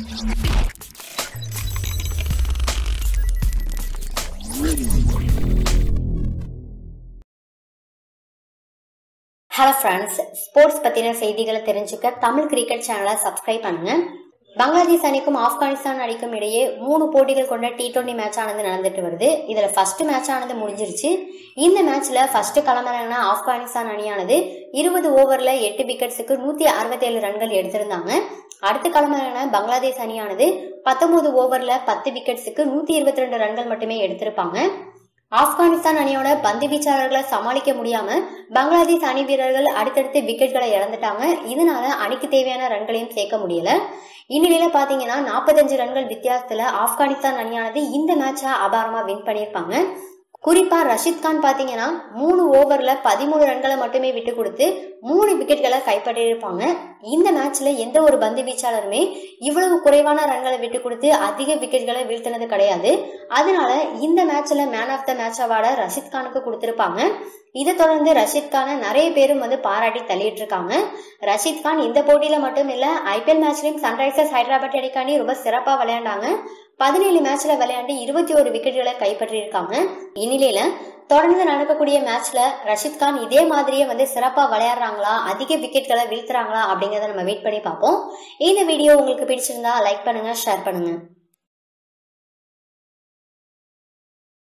hello friends sports பற்றின செய்திகளை தெரிஞ்சுக்க தமிழ் கிரிக்கெட் சேனலை சப்ஸ்கிரைப் பண்ணுங்க பங்களாதேஷ் அணிக்கும் ஆப்கானிஸ்தான் அணிக்கும் இடையே மூணு போட்டிகள் கொண்ட டி டுவெண்ட்டி மேட்ச் ஆனது நடந்துட்டு வருது இதில் ஃபர்ஸ்ட் மேட்ச் ஆனது முடிஞ்சிருச்சு இந்த மேட்ச்ல ஃபர்ஸ்ட் களமிறங்கின ஆப்கானிஸ்தான் அணியானது இருபது ஓவரில் எட்டு விக்கெட்ஸுக்கு நூற்றி அறுபத்தேழு ரன்கள் எடுத்திருந்தாங்க அடுத்த களமிறங்கின பங்களாதேஷ் அணியானது பத்தொன்பது ஓவரில் பத்து விக்கெட்ஸுக்கு நூற்றி இருபத்தி ரெண்டு ரன்கள் மட்டுமே எடுத்திருப்பாங்க ஆப்கானிஸ்தான் அணியோட பந்து வீச்சாளர்களை சமாளிக்க முடியாம பங்களாதேஷ் அணி வீரர்கள் அடுத்தடுத்து விக்கெட்களை இழந்துட்டாங்க இதனால அணிக்கு தேவையான ரன்களையும் சேர்க்க முடியல இந்நிலையில பாத்தீங்கன்னா நாற்பத்தஞ்சு ரன்கள் வித்தியாசத்துல ஆப்கானிஸ்தான் அணியானது இந்த மேட்சை அபாரமா வின் பண்ணியிருப்பாங்க குறிப்பா ரஷித் கான் பாத்தீங்கன்னா மூணு ஓவர்ல பதிமூணு ரன்களை மட்டுமே விட்டு கொடுத்து மூணு விக்கெட்களை கைப்பற்றியிருப்பாங்க இந்த மேட்ச்ல எந்த ஒரு பந்து வீச்சாளருமே இவ்வளவு குறைவான ரன்களை விட்டு கொடுத்து அதிக விக்கெட்களை வீழ்த்தினது கிடையாது அதனால இந்த மேட்ச்ல மேன் ஆஃப் த மேட்ச் அவார்டை ரஷித் கானுக்கு கொடுத்திருப்பாங்க இதை தொடர்ந்து ரஷித் கானை நிறைய பேரும் வந்து பாராட்டி தள்ளிட்டு இருக்காங்க ரஷித் கான் இந்த போட்டியில மட்டும் இல்ல ஐபிஎல் மேட்ச்லயும் சன்ரைசர்ஸ் ஹைதராபாத் அணிக்காண்டி ரொம்ப சிறப்பா விளையாண்டாங்க பதினேழு மேட்ச்ல விளையாண்டு இருபத்தி ஒரு விக்கெட்டுகளை கைப்பற்றியிருக்காங்க இந்நிலையில தொடர்ந்து நடக்கக்கூடிய மேட்ச்ல ரஷித் கான் இதே மாதிரியே வந்து சிறப்பா விளையாடுறாங்களா அதிக விக்கெட்களை வீழ்த்துறாங்களா அப்படிங்கறத நம்ம வெயிட் பண்ணி பார்ப்போம் இந்த வீடியோ உங்களுக்கு பிடிச்சிருந்தா லைக் பண்ணுங்க ஷேர் பண்ணுங்க